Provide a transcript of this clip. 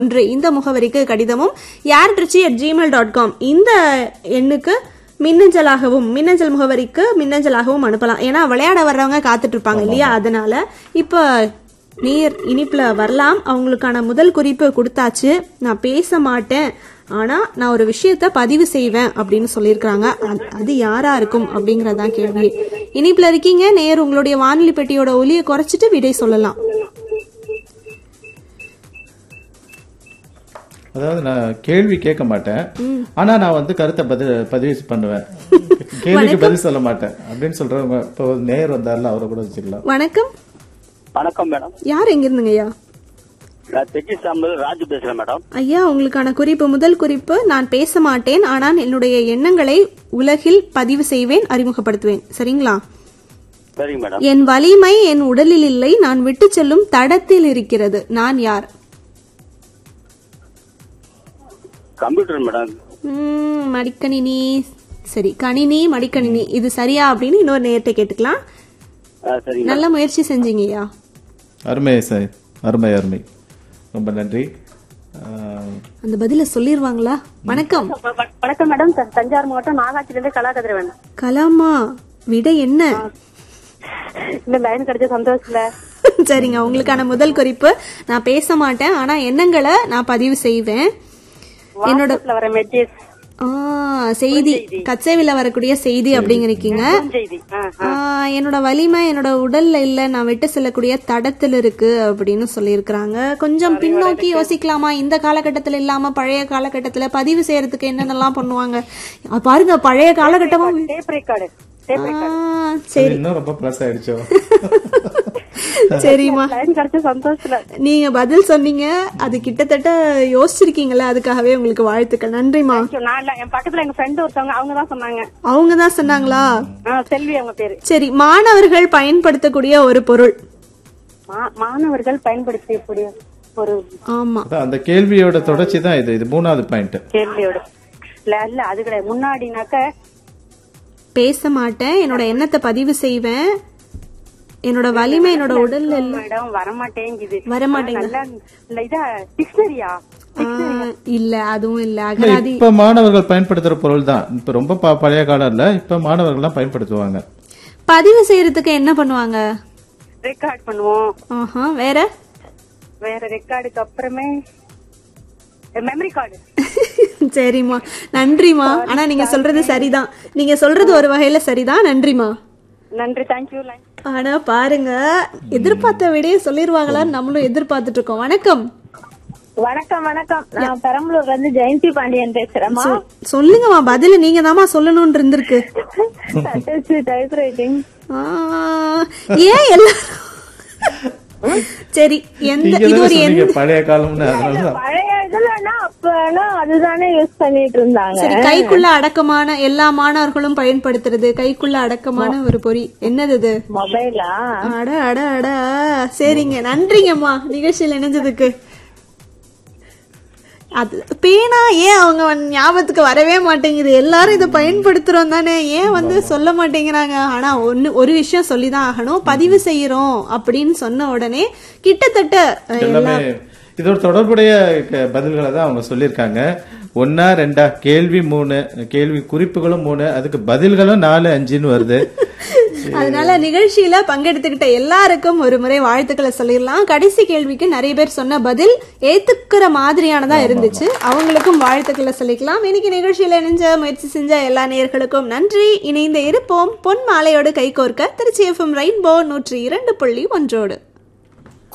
ஒன்று இந்த முகவரிக்கு கடிதமும் யார் Trichy at Gmail dot com இந்த எண்ணுக்கு மின்னஞ்சலாகவும் மின்னஞ்சல் முகவரிக்கு மின்னஞ்சலாகவும் அனுப்பலாம் ஏன்னா விளையாட வர்றவங்க காத்துட்டு இருப்பாங்க இல்லையா அதனால இப்போ நீர் இனிப்புல வரலாம் அவங்களுக்கான முதல் குறிப்பு கொடுத்தாச்சு நான் பேச மாட்டேன் ஆனா நான் ஒரு விஷயத்த பதிவு செய்வேன் அப்படின்னு சொல்லியிருக்காங்க அது- அது யாரா இருக்கும் அப்படிங்கறதான் கேள்வி இனிப்புல இருக்கீங்க நேர் உங்களுடைய வானொலி பெட்டியோட ஒலியை குறைச்சிட்டு விடை சொல்லலாம் அதாவது நான் கேள்வி கேட்க மாட்டேன் ஆனா நான் வந்து கருத்தை பதில் பதிவு பண்ணுவேன் கேள்விக்கு பதில் சொல்ல மாட்டேன் அப்படின்னு சொல்றவங்க இப்போ நேர் வந்தார்ல அவரை கூட வச்சுக்கலாம் வணக்கம் வணக்கம் மேடம் யார் எங்க இருந்துங்க ஐயா நான் தெச்சி சாம்பல் ராஜு பேசுறேன் மேடம் ஐயா உங்களுக்கான குறிப்பு முதல் குறிப்பு நான் பேச மாட்டேன் ஆனால் என்னுடைய எண்ணங்களை உலகில் பதிவு செய்வேன் அறிமுகப்படுத்துவேன் சரிங்களா சரிங்க மேடம் என் வலிமை என் உடலில் இல்லை நான் விட்டு செல்லும் தடத்தில் இருக்கிறது நான் யார் கம்ப்யூட்டர் மேடம் ம், மடிக்கணினி சரி கணினி மடிக்கணினி இது சரியா அப்படின்னு இன்னொரு நேரத்தை கேட்டுக்கலாம் ஆ, சரிங்க நல்ல முயற்சி செஞ்சீங்கய்யா அருமை சார் அருமை அருமை ரொம்ப நன்றி ஆஹ், அந்த பதில சொல்லிருவாங்களா வணக்கம் வ- வணக்கம் மேடம் த- தஞ்சாவூர் மாவட்டம் நாகாட்சில இருந்து கலா கதிரவன் கலாமா விடை என்ன இந்த லைன் கிடைச்ச சந்தோஷத்துல சரிங்க உங்களுக்கான முதல் குறிப்பு நான் பேச மாட்டேன் ஆனா எண்ணங்களை நான் பதிவு செய்வேன் என்னோட வாட்ஸ்அப்ல வர மெசேஜ் ஆ, செய்தி கச்சேவில வரக்கூடிய செய்தி அப்படிங்கிறீங்க செய்தி ஆ, ஆ, என்னோட வலிமை என்னோட உடல்ல இல்ல நான் விட்டு செல்லக்கூடிய தடத்தில் இருக்கு அப்படின்னு சொல்லியிருக்கிறாங்க கொஞ்சம் பின்னோக்கி யோசிக்கலாமா இந்த காலகட்டத்துல இல்லாம பழைய காலகட்டத்துல பதிவு செய்யறதுக்கு என்னென்னலாம் பண்ணுவாங்க அ, பாருங்க பழைய காலகட்டமும் டேப் ரெக்கார்டு டேப் ஆ, சரி இன்னும் ரொம்ப பிளஸ் ஆயிடுச்சோ சரிம்மா லைன் கிடைச்ச சந்தோஷத்துல நீங்க பதில் சொன்னீங்க அது கிட்டத்தட்ட யோசிச்சிருக்கீங்களா அதுக்காகவே உங்களுக்கு வாழ்த்துக்கள் நன்றிமா நான் இல்ல என் பக்கத்துல எங்க ஃப்ரெண்ட் ஒருத்தவங்க அவங்க தான் சொன்னாங்க அவங்க தான் சொன்னாங்களா ஆ, செல்வி அவங்க பேரு சரி மாணவர்கள் பயன்படுத்தக்கூடிய ஒரு பொருள் மா- மாணவர்கள் பயன்படுத்தக்கூடிய ஒரு ஆமா அதான் அந்த கேள்வியோட தொடர்ச்சி தான் இது இது மூணாவது பாயிண்ட் கேள்வியோட இல்ல இல்ல அது கிடையாது முன்னாடினாக்க பேச மாட்டேன் என்னோட எண்ணத்தை பதிவு செய்வேன் என்னோட வலிமை என்னோட உடல்ல இல்ல மேடம் வரமாட்டேங்குது வரமாட்டேங்குது. நல்லா இல்ல இதா டிக்ஷனரியா ஆ, இல்ல அதுவும் இல்ல இல்ல, அகராதி இப்ப மாணவர்கள் பயன்படுத்துற பொருள் தான் இப்ப ரொம்ப ப- பழைய காலம் இல்ல இப்ப மாணவர்கள் தான் பயன்படுத்துவாங்க பதிவு செய்யறதுக்கு என்ன பண்ணுவாங்க ரெக்கார்ட் பண்ணுவோம் ஆஹா வேற வேற ரெக்கார்டுக்கு அப்புறமே மெமரி கார்டு சரிம்மா நன்றிமா ஆனா நீங்க சொல்றது சரிதான் நீங்க சொல்றது ஒரு வகையில சரிதான் நன்றிமா நன்றி தேங்க்யூ லைன் ஆனா பாருங்க எதிர்பார்த்த விடையே சொல்லிருவாங்களான்னு நம்மளும் எதிர்பார்த்துட்டு இருக்கோம் வணக்கம் வணக்கம் வணக்கம் நான் பெரம்பலூர்ல இருந்து ஜெயந்தி பாண்டியன் பேசுறேம்மா சொல்லுங்கம்மா பதில நீங்க தாமா சொல்லணும்னு இருந்திருக்கு டைப் ரைட்டிங் ஆ, ஏன் எல்லாரும் சரி எந்த நீங்க இது தானே ஒரு சொன்னீங்க எந்த பழைய காலம்னு அதனாலதான் பழைய இதுலன்னா அப்பனா அதுதானே யூஸ் பண்ணிட்டு இருந்தாங்க சரி கைக்குள்ள அடக்கமான எல்லா மாணவர்களும் பயன்படுத்துறது கைக்குள்ள அடக்கமான ஒரு பொறி என்னது இது மொபைலா அட அட அட சரிங்க நன்றிங்கம்மா நிகழ்ச்சியில் இணைஞ்சதுக்கு அது பேனா ஏன் அவங்க வந்து ஞாபகத்துக்கு வரவே மாட்டேங்குது எல்லாரும் இதை பயன்படுத்துறோம் தானே ஏன் வந்து சொல்ல மாட்டேங்கிறாங்க ஆனா ஒன்னு ஒரு விஷயம் சொல்லிதான் ஆகணும் பதிவு செய்யறோம் அப்படின்னு சொன்ன உடனே கிட்டத்தட்ட அஹ், எல்லாமே இதோட தொடர்புடைய க- பதில்களை தான் அவங்க சொல்லியிருக்காங்க ஒன்னா ரெண்டா கேள்வி மூணு கேள்வி குறிப்புகளும் மூணு அதுக்கு பதில்களும் நாலு அஞ்சுன்னு வருது அதனால நிகழ்ச்சியில பங்கெடுத்துக்கிட்ட எல்லாருக்கும் ஒரு முறை வாழ்த்துக்களை சொல்லிடலாம் கடைசி கேள்விக்கு நிறைய பேர் சொன்ன பதில் ஏத்துக்கிற மாதிரியானதா இருந்துச்சு அவங்களுக்கும் வாழ்த்துக்களை சொல்லிக்கலாம் இன்னைக்கு நிகழ்ச்சியில இணைஞ்ச முயற்சி செஞ்ச எல்லா நேயர்களுக்கும் நன்றி இணைந்து இருப்போம் பொன் மாலையோடு கைகோர்க்க திருச்சி எஃப்எம் ரெயின்போ நூற்றி இரண்டு புள்ளி ஒன்றோடு